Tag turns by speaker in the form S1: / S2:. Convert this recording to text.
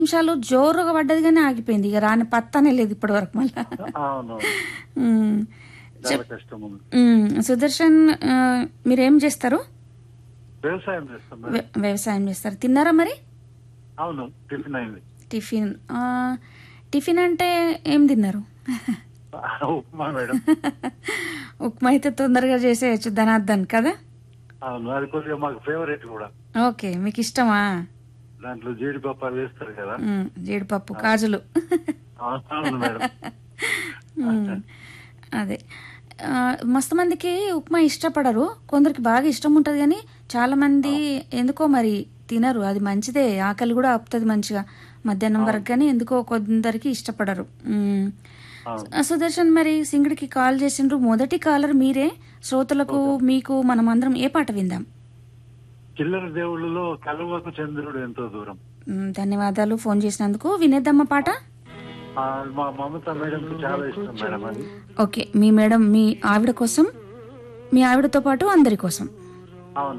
S1: నిమిషాలు జోరుగా పడ్డది కానీ ఆగిపోయింది ఇక రాని పత్తానే లేదు ఇప్పటి వరకు మళ్ళా
S2: అవును
S1: ఉమ్.
S2: చాలా కష్టం ఉంది
S1: ఉమ్, సుదర్శన్ ఆ, మీరేం చేస్తారు
S2: వ్యవసాయం చేస్తాం మేడం
S1: వ్య- వ్యవసాయం చేస్తారు తిన్నారా మరి
S2: అవును టిఫిన్ అయింది
S1: టిఫిన్ ఆ, టిఫిన్ అంటే ఏం తిన్నారు
S2: ఉప్మా మేడం
S1: ఉప్మా అయితే తొందరగా చేసేయచ్చు ధనార్దన్ కదా
S2: అవును అది కొద్దిగా మాకు ఫేవరెట్ కూడా
S1: ఓకే మీకు ఇష్టమా
S2: దాంట్లో జీడిపప్పు అవి వేస్తారు కదా
S1: ఉమ్, జీడిపప్పు కాజులు
S2: అవును మేడం
S1: ఉమ్, అదే ఆ, మస్తు మందికి ఉప్మా ఇష్టపడరు కొందరికి బాగా ఇష్టం ఉంటుంది కానీ చాలా మంది ఎందుకో మరి తినరు అది మంచిదే ఆకలి కూడా ఆపుతుంది మంచిగా మధ్యాహ్నం వరకు కానీ ఎందుకో కొందరికి ఇష్టపడరు ఉమ్.
S2: అవును
S1: ఆ, సుదర్శన్ మరి సింగడికి కాల్ చేసిండ్రు మొదటి కాలర్ మీరే శ్రోతలకు మీకు మనం అందరం ఏ పాట విందాం
S2: చిల్లర దేవుళ్ళలో కలువకు చంద్రుడు ఎంతో దూరం
S1: ఉమ్, ధన్యవాదాలు ఫోన్ చేసినందుకు వినేద్దామా పాట
S2: ఆ, మా మమత మేడం చాలా ఇష్టం మేడం అది
S1: ఓకే మీ మేడం మీ ఆవిడ కోసం మీ ఆవిడతో పాటు అందరి కోసం